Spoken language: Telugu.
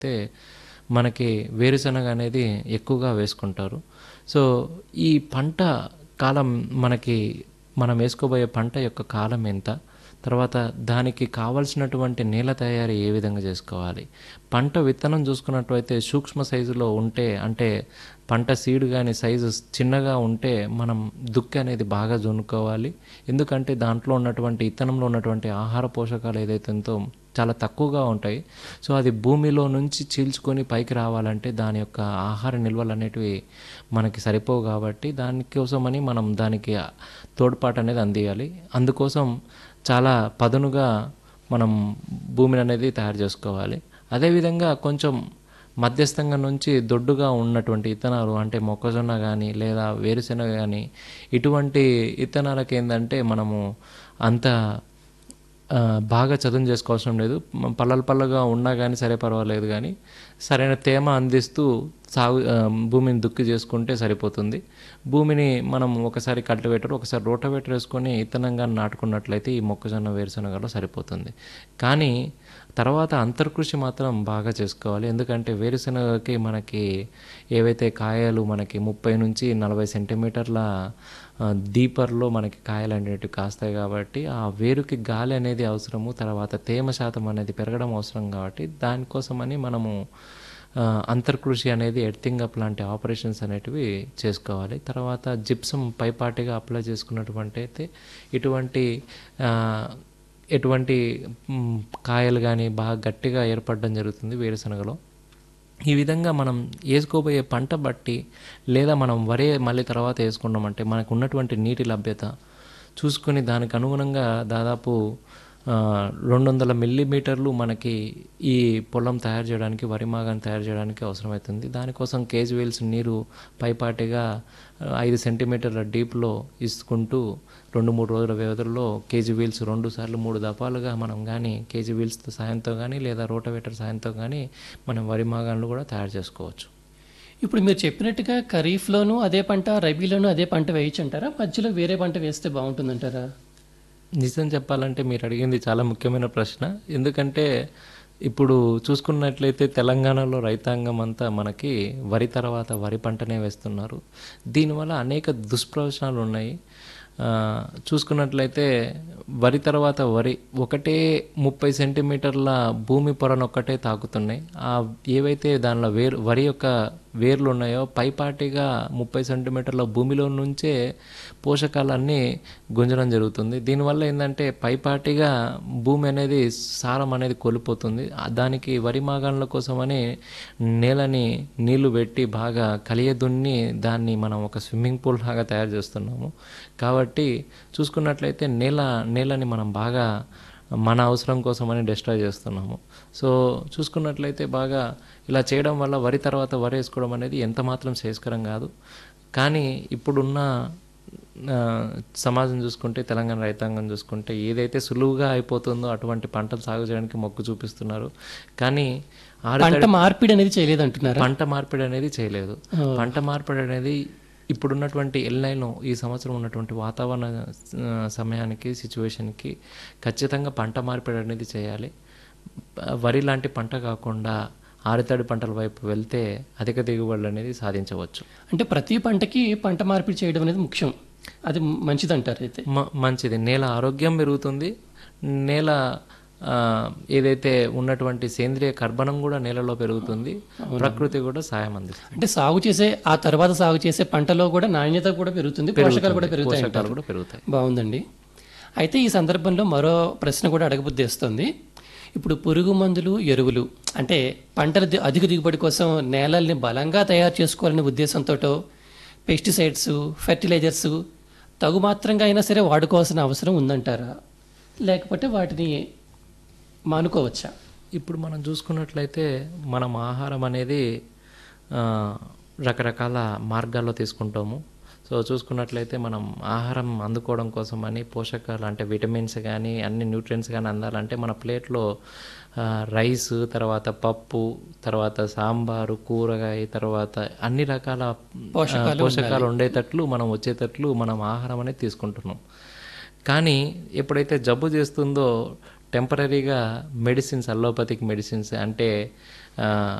అయితే మనకి వేరుశనగ అనేది ఎక్కువగా వేసుకుంటారు సో ఈ పంట కాలం మనకి మనం వేసుకోబోయే పంట యొక్క కాలం ఎంత తర్వాత దానికి కావలసినటువంటి నేల తయారీ ఏ విధంగా చేసుకోవాలి పంట విత్తనం చూసుకున్నట్లయితే సూక్ష్మ సైజులో ఉంటే అంటే పంట సీడ్ కానీ సైజు చిన్నగా ఉంటే మనం దుక్కి అనేది బాగా దున్నుకోవాలి ఎందుకంటే దాంట్లో ఉన్నటువంటి విత్తనంలో ఉన్నటువంటి ఆహార పోషకాలు ఏదైతే ఉందో చాలా తక్కువగా ఉంటాయి సో అది భూమిలో నుంచి చీల్చుకొని పైకి రావాలంటే దాని యొక్క ఆహార నిల్వలు అనేటివి మనకి సరిపోవు కాబట్టి దానికోసమని మనం దానికి తోడ్పాటు అనేది అందియాలి అందుకోసం చాలా పదునుగా మనం భూమిని అనేది తయారు చేసుకోవాలి అదేవిధంగా కొంచెం మధ్యస్థంగా నుంచి దొడ్డుగా ఉన్నటువంటి ఇత్తనాలు అంటే మొక్కజొన్న కానీ లేదా వేరుశెనగ కానీ ఇటువంటి ఇత్తనాలకి ఏంటంటే మనము అంత ఆ, బాగా చదును చేసుకోవాల్సిన లేదు మ- పల్లలు పల్లగా ఉన్నా కానీ సరే పర్వాలేదు కానీ సరైన తేమ అందిస్తూ సాగు ఆ, భూమిని దుక్కి చేసుకుంటే సరిపోతుంది భూమిని మనం ఒకసారి కల్టివేటర్ ఒకసారి రోటవేటర్ వేసుకొని ఇత్తనంగా నాటుకున్నట్లయితే ఈ మొక్కజొన్న వేరుశనగలో సరిపోతుంది కానీ తర్వాత అంతర్కృషి మాత్రం బాగా చేసుకోవాలి ఎందుకంటే వేరుశనగకి మనకి ఏవైతే కాయలు మనకి ముప్పై నుంచి నలభై సెంటీమీటర్ల ఆ, దీపర్లో మనకి కాయలు అనేటివి కాస్తాయి కాబట్టి ఆ వేరుకి గాలి అనేది అవసరము తర్వాత తేమ శాతం అనేది పెరగడం అవసరం కాబట్టి దానికోసమని మనము ఆ, అంతర్కృషి అనేది ఎర్తింగ్ అప్ లాంటి ఆపరేషన్స్ అనేటివి చేసుకోవాలి తర్వాత జిప్సం పైపాటిగా అప్లై చేసుకున్నటువంటి అయితే ఇటువంటి ఆ, ఎటువంటి మ్, కాయలు కానీ బాగా గట్టిగా ఏర్పడడం జరుగుతుంది వేరుశనగలో ఈ విధంగా మనం వేసుకోబోయే పంట బట్టి లేదా మనం వరే మళ్ళీ తర్వాత వేసుకున్నామంటే మనకు ఉన్నటువంటి నీటి లభ్యత చూసుకొని దానికి అనుగుణంగా దాదాపు ఆ, రెండు వందల మిల్లీమీటర్లు మనకి ఈ పొలం తయారు చేయడానికి వరి మాగాన్ని తయారు చేయడానికి అవసరమవుతుంది దానికోసం కేజీ వీల్స్ నీరు పైపాటిగా ఆ, ఐదు సెంటీమీటర్ల డీప్లో ఇసుకుంటూ రెండు మూడు రోజుల వ్యవధిలో కేజీ వీల్స్ రెండు సార్లు మూడు దఫాలుగా మనం కానీ కేజీ వీల్స్ సాయంతో కానీ లేదా రోటవేటర్ సాయంతో కానీ మనం వరి మాగాన్లు కూడా తయారు చేసుకోవచ్చు ఇప్పుడు మీరు చెప్పినట్టుగా ఖరీఫ్లోనూ అదే పంట రబీలోనూ అదే పంట వేయచ్చు అంటారా మధ్యలో వేరే పంట వేస్తే బాగుంటుందంటారా నిజం చెప్పాలంటే మీరు అడిగింది చాలా ముఖ్యమైన ప్రశ్న ఎందుకంటే ఇప్పుడు చూసుకున్నట్లయితే తెలంగాణలో రైతాంగం అంతా మనకి వరి తర్వాత వరి పంటనే వేస్తున్నారు దీనివల్ల అనేక దుష్ప్రయోజనాలు ఉన్నాయి ఆ, చూసుకున్నట్లయితే వరి తర్వాత వరి ఒకటే ముప్పై సెంటీమీటర్ల భూమి పొరను ఒక్కటే తాకుతున్నాయి ఆ ఏవైతే దానిలో వేరు వరి యొక్క వేర్లు ఉన్నాయో పైపాటిగా ముప్పై సెంటీమీటర్ల భూమిలో నుంచే పోషకాలన్నీ గుంజడం జరుగుతుంది దీనివల్ల ఏంటంటే పైపాటిగా భూమి అనేది సారం అనేది కోల్పోతుంది ఆ దానికి వరి మాగాన్ల కోసమని నేలని నీళ్లు పెట్టి బాగా కలియ దున్ని దాన్ని మనం ఒక స్విమ్మింగ్ పూల్ లాగా తయారు చేస్తున్నాము కాబట్టి చూసుకున్నట్లయితే నేల నేలని మనం బాగా మన అవసరం కోసమని డిస్ట్రాయ్ చేస్తున్నాము సో చూసుకున్నట్లయితే బాగా ఇలా చేయడం వల్ల వరి తర్వాత వరి వేసుకోవడం అనేది ఎంత మాత్రం శ్రేయస్కరం కాదు కానీ ఇప్పుడున్న ఆ, సమాజం చూసుకుంటే తెలంగాణ రైతాంగం చూసుకుంటే ఏదైతే సులువుగా అయిపోతుందో అటువంటి పంటలు సాగు చేయడానికి మొగ్గు చూపిస్తున్నారు కానీ ఆరు పంట మార్పిడి అనేది చేయలేదంటున్నారా పంట మార్పిడి అనేది చేయలేదు పంట మార్పిడి అనేది ఇప్పుడున్నటువంటి ఎల్నైలో ఈ సంవత్సరం ఉన్నటువంటి వాతావరణ ఆ, సమయానికి సిచ్యువేషన్కి ఖచ్చితంగా పంట మార్పిడి అనేది చేయాలి వరి లాంటి పంట కాకుండా ఆరుతడి పంటల వైపు వెళ్తే అధిక దిగుబడులు అనేది సాధించవచ్చు అంటే ప్రతి పంటకి పంట మార్పిడి చేయడం అనేది ముఖ్యం అది మంచిదంటారు అయితే మ- మంచిది నేల ఆరోగ్యం పెరుగుతుంది నేల ఆ, ఏదైతే ఉన్నటువంటి సేంద్రియ కర్బనం కూడా నేలలో పెరుగుతుంది ప్రకృతి కూడా సాయం అందిస్తుంది అంటే సాగు చేసే ఆ తర్వాత సాగు చేసే పంటలో కూడా నాణ్యత కూడా పెరుగుతుంది పోషకాలు కూడా పెరుగుతాయి పోషకాలు కూడా పెరుగుతాయి బాగుందండి అయితే ఈ సందర్భంలో మరో ప్రశ్న కూడా అడగబుద్దేస్తుంది ఇప్పుడు పురుగు మందులు ఎరువులు అంటే పంటల ది- అధిక దిగుబడి కోసం నేలల్ని బలంగా తయారు చేసుకోవాలనే ఉద్దేశంతో పెస్టిసైడ్స్ ఫెర్టిలైజర్స్ తగు మాత్రంగా అయినా సరే వాడుకోవాల్సిన అవసరం ఉందంటారా లేకపోతే వాటిని మానుకోవచ్చా ఇప్పుడు మనం చూసుకున్నట్లయితే మనం ఆహారం అనేది ఆ, రకరకాల మార్గాల్లో తీసుకుంటాము సో చూసుకున్నట్లయితే మనం ఆహారం అందుకోవడం కోసం అని పోషకాలు అంటే విటమిన్స్ కానీ అన్ని న్యూట్రియంట్స్ కానీ అందాలంటే మన ప్లేట్లో ఆ, రైస్ తర్వాత పప్పు తర్వాత సాంబారు కూరగాయ తర్వాత అన్ని రకాల ఆ, పోషకాలు ఉండేటట్లు మనం వచ్చేటట్లు మనం ఆహారం అనేది తీసుకుంటున్నాం కానీ ఎప్పుడైతే జబ్బు చేస్తుందో టెంపరీగా మెడిసిన్స్ అల్లోపతిక్ మెడిసిన్స్ అంటే ఆ,